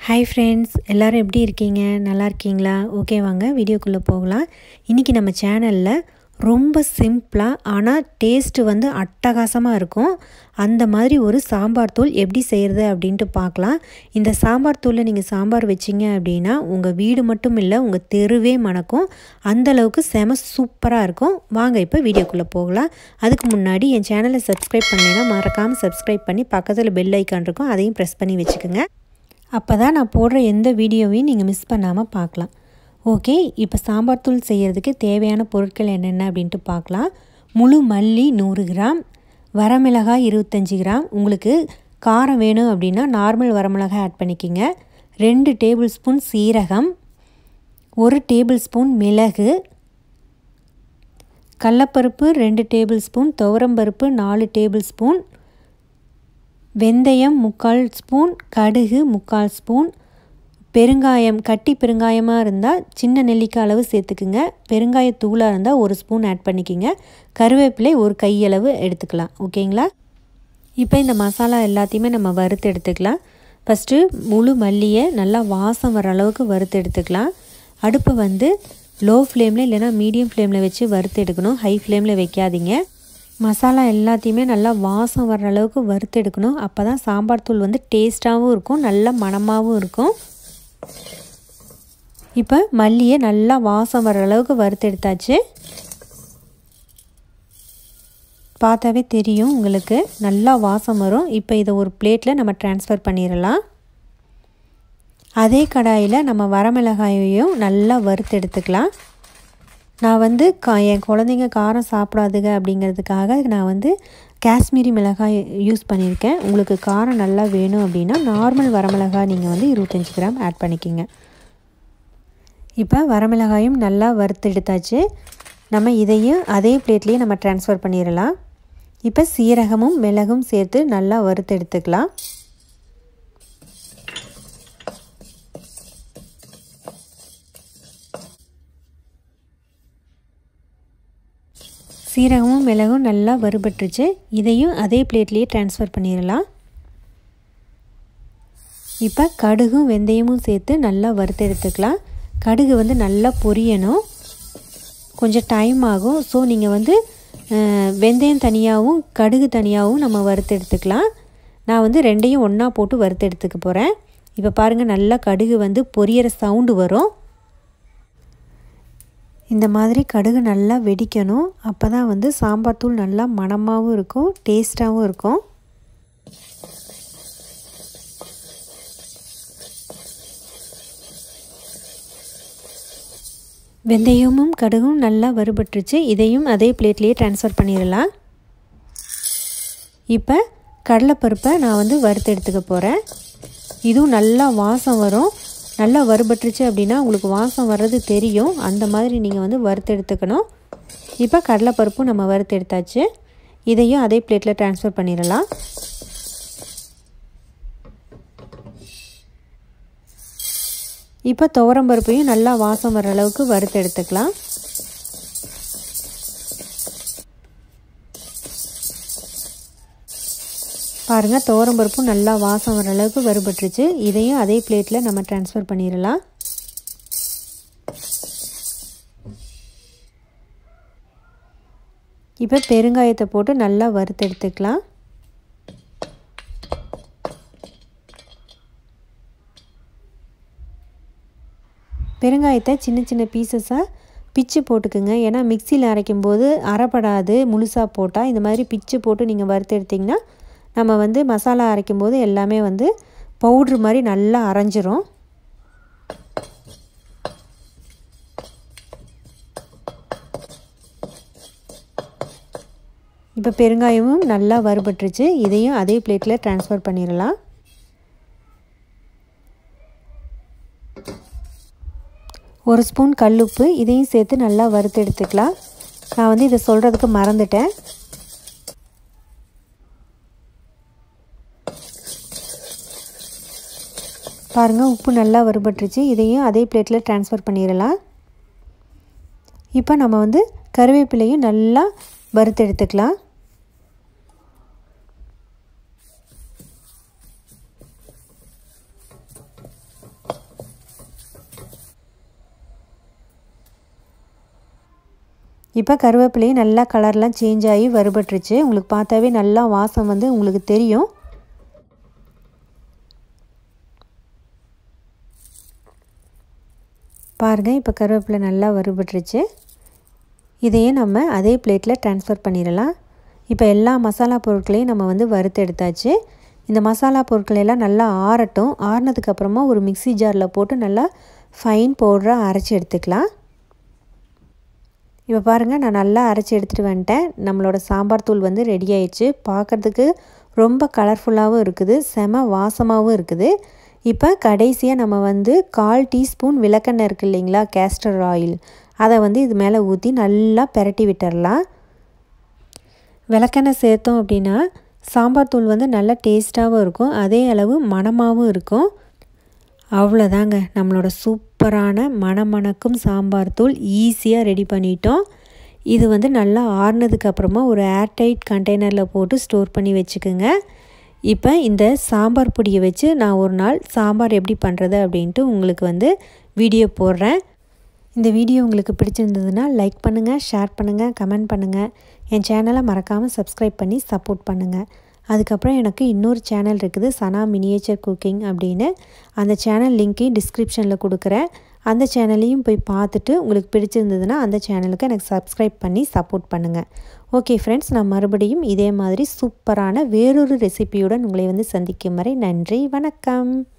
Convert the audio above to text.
hi friends எல்லோரும் எப்படி இருக்கீங்க நல்லா இருக்கீங்களா ஓகே வாங்க வீடியோக்குள்ளே போகலாம் இன்றைக்கி நம்ம சேனலில் ரொம்ப சிம்பிளாக ஆனால் டேஸ்ட்டு வந்து அட்டகாசமாக இருக்கும் அந்த மாதிரி ஒரு சாம்பார் தூள் எப்படி செய்கிறது அப்படின்ட்டு பார்க்கலாம் இந்த சாம்பார் தூளில் நீங்கள் சாம்பார் வச்சிங்க அப்படின்னா உங்கள் வீடு மட்டும் இல்லை உங்கள் தெருவே மணக்கும் அந்தளவுக்கு செம சூப்பராக இருக்கும் வாங்க இப்போ வீடியோக்குள்ளே போகலாம் அதுக்கு முன்னாடி என் சேனலை சப்ஸ்கிரைப் பண்ணிங்கன்னா மறக்காமல் சப்ஸ்கிரைப் பண்ணி பக்கத்தில் பெல் ஐக்கான் இருக்கும் அதையும் ப்ரெஸ் பண்ணி வச்சுக்கோங்க அப்போ தான் நான் போடுற எந்த வீடியோவையும் நீங்கள் மிஸ் பண்ணாமல் பார்க்கலாம் ஓகே இப்போ சாம்பார் தூள் செய்கிறதுக்கு தேவையான பொருட்கள் என்னென்ன அப்படின்ட்டு பார்க்கலாம் முழு மல்லி நூறு கிராம் வரமிளகாய் இருபத்தஞ்சி கிராம் உங்களுக்கு காரம் வேணும் அப்படின்னா நார்மல் வரமிளகாய் ஆட் பண்ணிக்கிங்க ரெண்டு டேபிள் ஸ்பூன் சீரகம் ஒரு டேபிள் ஸ்பூன் மிளகு கடலப்பருப்பு ரெண்டு டேபிள் ஸ்பூன் துவரம்பருப்பு நாலு டேபிள் ஸ்பூன் வெந்தயம் முக்கால் ஸ்பூன் கடுகு முக்கால் ஸ்பூன் பெருங்காயம் கட்டி பெருங்காயமாக இருந்தால் சின்ன நெல்லிக்காய் அளவு சேர்த்துக்குங்க பெருங்காய தூளாக இருந்தால் ஒரு ஸ்பூன் ஆட் பண்ணிக்கிங்க கருவேப்பிலை ஒரு கையளவு எடுத்துக்கலாம் ஓகேங்களா இப்போ இந்த மசாலா எல்லாத்தையுமே நம்ம வறுத்து எடுத்துக்கலாம் ஃபஸ்ட்டு முழு மல்லியை நல்லா வாசம் வர அளவுக்கு வறுத்து எடுத்துக்கலாம் அடுப்பை வந்து லோ ஃப்ளேமில் இல்லைனா மீடியம் ஃப்ளேமில் வச்சு வறுத்து எடுக்கணும் ஹை ஃப்ளேமில் வைக்காதீங்க மசாலா எல்லாத்தையுமே நல்லா வாசம் வர்ற அளவுக்கு வறுத்து எடுக்கணும் அப்போ தான் சாம்பார் தூள் வந்து டேஸ்ட்டாகவும் இருக்கும் நல்ல மணமாகவும் இருக்கும் இப்போ மல்லியை நல்லா வாசம் வர்ற அளவுக்கு வறுத்து எடுத்தாச்சு பார்த்தாவே தெரியும் உங்களுக்கு நல்லா வாசம் வரும் இப்போ இதை ஒரு பிளேட்டில் நம்ம ட்ரான்ஸ்ஃபர் பண்ணிடலாம் அதே கடாயில் நம்ம வரமிளகாயையும் நல்லா வறுத்து எடுத்துக்கலாம் நான் வந்து கா என் குழந்தைங்க காரம் சாப்பிடாதுங்க அப்படிங்கிறதுக்காக நான் வந்து காஷ்மீரி மிளகாய் யூஸ் பண்ணியிருக்கேன் உங்களுக்கு காரம் நல்லா வேணும் அப்படின்னா நார்மல் வரமிளகாய் நீங்கள் வந்து இருபத்தஞ்சி கிராம் ஆட் பண்ணிக்கிங்க இப்போ வரமிளகாயும் நல்லா வறுத்து எடுத்தாச்சு நம்ம இதையும் அதே பிளேட்லேயே நம்ம ட்ரான்ஸ்ஃபர் பண்ணிடலாம் இப்போ சீரகமும் மிளகும் சேர்த்து நல்லா வறுத்து எடுத்துக்கலாம் சீரகமும் மிளகும் நல்லா வறுபட்டுருச்சு இதையும் அதே பிளேட்லேயே ட்ரான்ஸ்ஃபர் பண்ணிடலாம் இப்போ கடுகும் வெந்தயமும் சேர்த்து நல்லா வறுத்து எடுத்துக்கலாம் கடுகு வந்து நல்லா பொரியணும் கொஞ்சம் டைம் ஆகும் ஸோ நீங்கள் வந்து வெந்தயம் தனியாகவும் கடுகு தனியாகவும் நம்ம வறுத்து எடுத்துக்கலாம் நான் வந்து ரெண்டையும் ஒன்றா போட்டு வறுத்து எடுத்துக்க போகிறேன் இப்போ பாருங்கள் நல்லா கடுகு வந்து பொரியற சவுண்டு வரும் இந்த மாதிரி கடுகு நல்லா வெடிக்கணும் அப்போ தான் வந்து சாம்பார் தூள் நல்லா மணமாகவும் இருக்கும் டேஸ்ட்டாகவும் இருக்கும் வெந்தயமும் கடுகும் நல்லா வறுபட்டுருச்சு இதையும் அதே பிளேட்லேயே ட்ரான்ஸ்ஃபர் பண்ணிடலாம் இப்போ கடலைப்பருப்பை நான் வந்து வறுத்து எடுத்துக்க போகிறேன் இதுவும் நல்லா வாசம் வரும் நல்லா வறுபட்டுருச்சு அப்படின்னா உங்களுக்கு வாசம் வர்றது தெரியும் அந்த மாதிரி நீங்கள் வந்து வறுத்து எடுத்துக்கணும் இப்போ கடலைப்பருப்பும் நம்ம வறுத்து எடுத்தாச்சு இதையும் அதே பிளேட்டில் ட்ரான்ஸ்ஃபர் பண்ணிடலாம் இப்போ துவரம்பருப்பையும் நல்லா வாசம் வர அளவுக்கு வறுத்து எடுத்துக்கலாம் பாருங்கள் துவரம்பருப்பும் நல்லா வாசம் வர அளவுக்கு வறுபட்டுருச்சு இதையும் அதே பிளேட்டில் நம்ம ட்ரான்ஸ்ஃபர் பண்ணிடலாம் இப்போ பெருங்காயத்தை போட்டு நல்லா வறுத்து எடுத்துக்கலாம் பெருங்காயத்தை சின்ன சின்ன பீசஸாக பிச்சு போட்டுக்குங்க ஏன்னா மிக்சியில் அரைக்கும் போது அரைப்படாது முழுசாக போட்டால் இந்த மாதிரி பிச்சு போட்டு நீங்கள் வறுத்து எடுத்திங்கன்னா நம்ம வந்து மசாலா அரைக்கும் போது எல்லாமே வந்து பவுட்ரு மாதிரி நல்லா அரைஞ்சிரும் இப்போ பெருங்காயமும் நல்லா வறுபட்டுருச்சு இதையும் அதே பிளேட்டில் ட்ரான்ஸ்ஃபர் பண்ணிடலாம் ஒரு ஸ்பூன் கல்லுப்பு இதையும் சேர்த்து நல்லா வறுத்து எடுத்துக்கலாம் நான் வந்து இதை சொல்கிறதுக்கு மறந்துட்டேன் பாருங்கள் உப்பு நல்லா வறுபட்டுருச்சு இதையும் அதே பிளேட்டில் ட்ரான்ஸ்ஃபர் பண்ணிடலாம் இப்போ நம்ம வந்து கருவேப்பிலையும் நல்லா வறுத்து எடுத்துக்கலாம் இப்போ கருவேப்பிலையும் நல்லா கலர்லாம் சேஞ்ச் ஆகி வறுபட்டுருச்சு உங்களுக்கு பார்த்தாவே நல்லா வாசம் வந்து உங்களுக்கு தெரியும் பாருங்கள் இப்போ கருவேப்பிலை நல்லா வறுபட்டுருச்சு இதையே நம்ம அதே பிளேட்டில் ட்ரான்ஸ்ஃபர் பண்ணிடலாம் இப்போ எல்லா மசாலா பொருட்களையும் நம்ம வந்து வறுத்து எடுத்தாச்சு இந்த மசாலா பொருட்கள் எல்லாம் நல்லா ஆறட்டும் ஆறினதுக்கப்புறமா ஒரு மிக்சி ஜாரில் போட்டு நல்லா ஃபைன் பவுடராக அரைச்சி எடுத்துக்கலாம் இப்போ பாருங்கள் நான் நல்லா அரைச்சி எடுத்துகிட்டு வந்துட்டேன் நம்மளோட சாம்பார் தூள் வந்து ரெடி ஆயிடுச்சு பார்க்குறதுக்கு ரொம்ப கலர்ஃபுல்லாகவும் இருக்குது செம வாசமாகவும் இருக்குது இப்போ கடைசியாக நம்ம வந்து கால் டீஸ்பூன் விளக்கெண்ணெய் இருக்குது இல்லைங்களா கேஸ்டர் ஆயில் அதை வந்து இது மேலே ஊற்றி நல்லா பெரட்டி விட்டுறலாம் விளக்கெண்ணெய் சேர்த்தோம் அப்படின்னா சாம்பார் தூள் வந்து நல்லா டேஸ்ட்டாகவும் இருக்கும் அதே அளவு மணமாகவும் இருக்கும் அவ்வளோதாங்க நம்மளோட சூப்பரான மணமணக்கும் சாம்பார் தூள் ஈஸியாக ரெடி பண்ணிட்டோம் இது வந்து நல்லா ஆறுனதுக்கப்புறமா ஒரு ஏர்டைட் கண்டெய்னரில் போட்டு ஸ்டோர் பண்ணி வச்சுக்கோங்க இப்போ இந்த சாம்பார் பொடியை வச்சு நான் ஒரு நாள் சாம்பார் எப்படி பண்ணுறது அப்படின்ட்டு உங்களுக்கு வந்து வீடியோ போடுறேன் இந்த வீடியோ உங்களுக்கு பிடிச்சிருந்ததுன்னா லைக் பண்ணுங்கள் ஷேர் பண்ணுங்கள் கமெண்ட் பண்ணுங்கள் என் சேனலை மறக்காமல் சப்ஸ்கிரைப் பண்ணி சப்போர்ட் பண்ணுங்கள் அதுக்கப்புறம் எனக்கு இன்னொரு சேனல் இருக்குது சனா மினியேச்சர் குக்கிங் அப்படின்னு அந்த சேனல் லிங்க்கையும் டிஸ்கிரிப்ஷனில் கொடுக்குறேன் அந்த சேனலையும் போய் பார்த்துட்டு உங்களுக்கு பிடிச்சிருந்ததுன்னா அந்த சேனலுக்கு எனக்கு சப்ஸ்கிரைப் பண்ணி சப்போர்ட் பண்ணுங்கள் ஓகே ஃப்ரெண்ட்ஸ் நான் மறுபடியும் இதே மாதிரி சூப்பரான வேறொரு ரெசிபியுடன் உங்களை வந்து சந்திக்கும் வரை நன்றி வணக்கம்